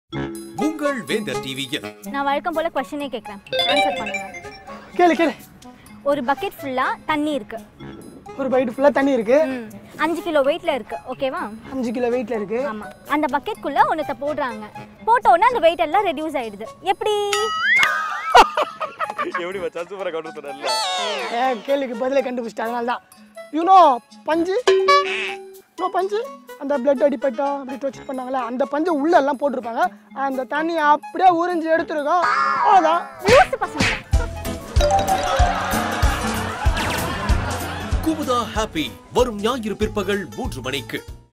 உங்கள் வேந்தர் டிவியில் நான் வழக்கம் போல கொஸ்டினே கேட்குறேன் ஆன்சர் பண்ணுங்க கேளு கேளு ஒரு பக்கெட் ஃபுல்லா தண்ணி இருக்கு ஒரு பைட்டு ஃபுல்லாக தண்ணி இருக்கு ம் அஞ்சு கிலோ வெயிட்ல இருக்கு ஓகேவா அஞ்சு கிலோ வெயிட்ல இருக்கு ஆமா அந்த பக்கெட்குள்ள ஒன்றத்தை போடுறாங்க போட்ட உடனே அந்த வெயிட் எல்லாம் ரெடியூஸ் ஆயிடுது எப்படி எப்படி மச்சான் சூப்பரா கவுண்டர் சொன்னல ஏ கேளுக்கு பதிலை கண்டுபிடிச்சிட்டேன் அதனால தான் யூனோ பஞ்சு நோ பஞ்சு அந்த பிளட் அடிப்பட்டா அப்படி டச் பண்ணாங்களே அந்த பஞ்சு உள்ள எல்லாம் போட்டிருப்பாங்க அந்த தண்ணி அப்படியே உறிஞ்சு எடுத்துருக்கோம் அவ்வளோதான் லூசு பசங்க குமுதா ஹாப்பி வரும் ஞாயிறு பிற்பகல் மூன்று மணிக்கு